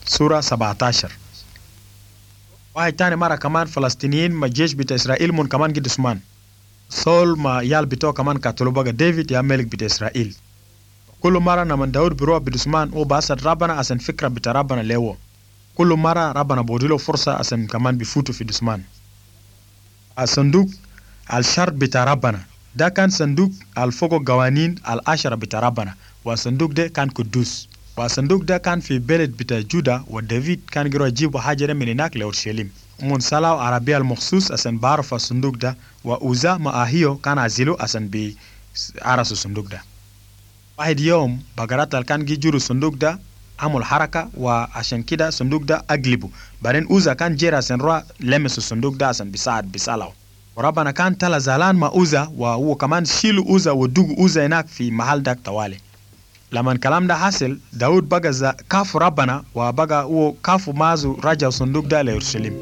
سورة 17 واحد تاني مرة كمان فلسطينيين ما الجيش بتاع إسرائيل من كمان قد اسمان سول ما يال بتوع كمان قتلوا بقى ديفيد يا ملك بتاع إسرائيل كل مرة لما داود بيروح بدسمان هو بأسد ربنا عشان فكرة بتاع ربنا ليه كل مرة ربنا بودي له فرصة عشان كمان بيفوتوا في دسمان الصندوق الشرط بتاع ربنا ده كان صندوق الفوق قوانين العشرة بتاع ربنا والصندوق ده كان قدوس والصندوق ده كان في بلد بتاع جودة ودافيد كان يروح يجيب حاجة من هناك لأورشليم من سلاو عربية المخصوص عشان بعرف الصندوق ده وأوزا مع أهيو كان عزلو عشان بيعرسوا الصندوق ده واحد يوم بقرات اللي كان جيجروا الصندوق ده عمل حركة وعشان كده الصندوق ده أقلبه بعدين أوزا كان جيرا عشان روح لمس الصندوق ده عشان بيساعد بيساله وربنا كان تلا زعلان مع أوزا وهو كمان شيلوا أوزا ودوق أوزا هناك في محل داك طوالي لما الكلام ده حصل داود بقى ز- كافو ربنا وبقى هو كافو مازو رجع الصندوق ده ليرشليم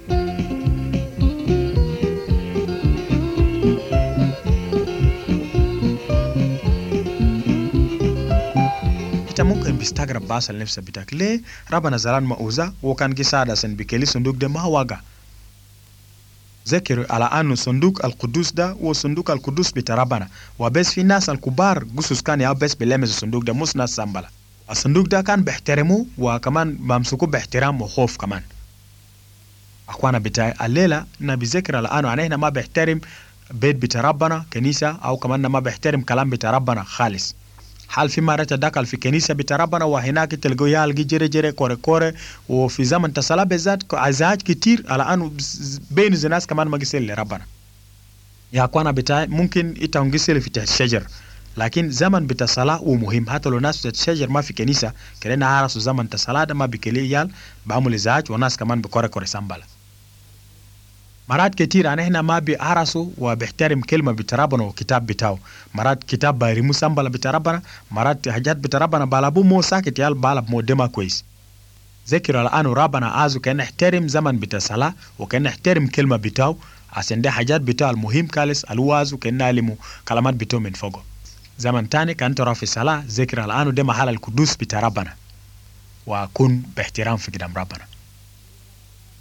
انت ممكن بيستغرب باسل نفسه بتاعك ليه ربنا زعلان مع اوزا وكان جه ساعد عشان بيكلي صندوق ده ما وقع ذكر على انه صندوق القدوس ده هو صندوق القدوس بتاع ربنا وبس في ناس الكبار قصص كان يا بس بيلمس الصندوق ده مش ناس سامبلا الصندوق ده كان بيحترموه وكمان بمسكوه باحترام وخوف كمان اخوانا بتاعي الليله نبي ذكر على انه علينا ما بيحترم بيت بتاع ربنا كنيسه او كمان ما بيحترم كلام بتاع ربنا خالص حال في مرة دخل في كنيسة بتاع ربنا وهناك تلقوا يالقي جري جري كوري كوري وفي زمن الصلاة بالذات ازعاج كتير على انه بز- بين الناس كمان ما قسل لربنا يا اخوانا بتاعي ممكن انت قسل في تحت الشجر لكن زمن بتاع الصلاة هو مهم حتى لو ناس بتاع الشجر ما في كنيسة كلنا عارسوا زمن الصلاة ده ما بيكلي يال بعمل ازعاج وناس كمان بكوري كوري سامبلا مرات كتير أنا هنا ما بيعرسوا وبيحترم كلمة بتاع ربنا وكتاب بتاعه مرات كتاب بيرمو سامبلا بتاع ربنا مرات حاجات بتاع ربنا بالابو مو ساكت يال بالب مو دما كويس ذكر الآن ربنا عايزه كان نحترم زمن بتاع صلاة وكان نحترم كلمة بتاعه عشان ده حاجات بتاع المهم كالس الواز وكان نعلمه كلمات بتاعه من فوقه زمن تاني كان ترى في صلاة ذكر الآن ده محل القدوس بتاع ربنا وكن باحترام في قدام ربنا